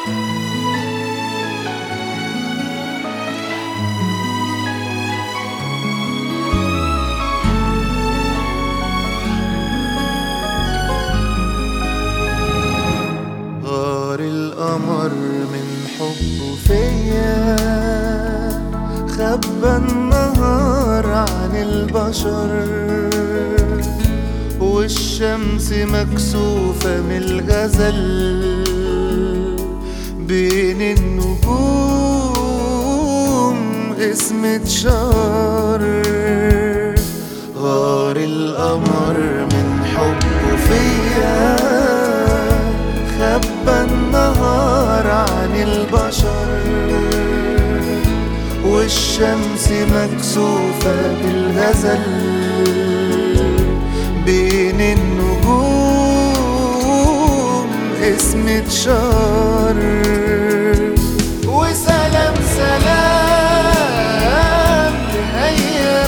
غار القمر من حبه فيا خبى النهار عن البشر والشمس مكسوفة من الغزل بين النجوم اسمة شهر غار القمر من حبه فيا خبى النهار عن البشر والشمس مكسوفة بالغزل بين النجوم اسمة شهر وسلام سلام لأيام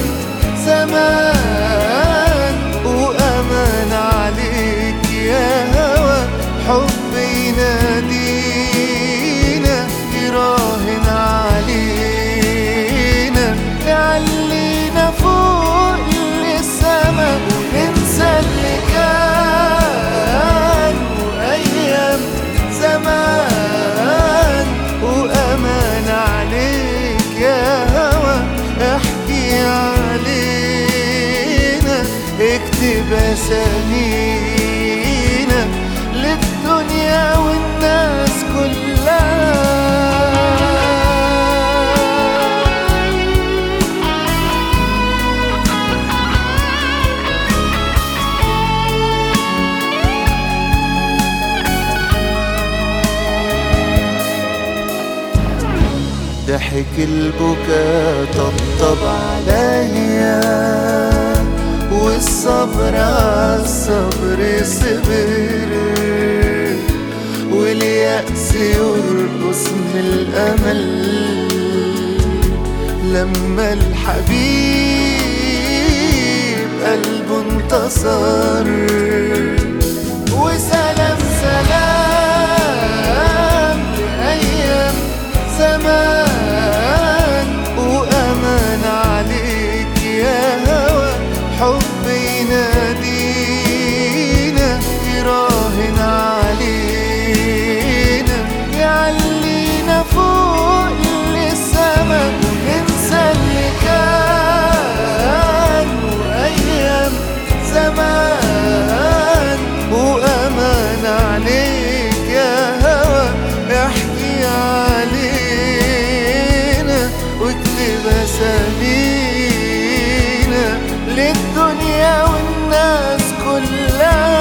زمان وأمان عليك يا هوى حب ينادينا يراهن علينا يعلينا فوق للسما وننسى اللي كان وأيام زمان وأمان عليك يا هوى احكي علينا اكتب اسامينا للدنيا والناس كلها ضحك البكا طبطب عليا والصبر عالصبر صبر واليأس يرقص من الأمل لما الحبيب قلبه انتصر وسلام سلام لأيام زمان وأمان عليك يا هوى حب ينادينا يراهن علينا يعلينا فوق للسما وننسى اللي كان وأيام زمان وأمان عليك يا هوى احكي علينا واكتب اسامينا للدنيا والناس كلها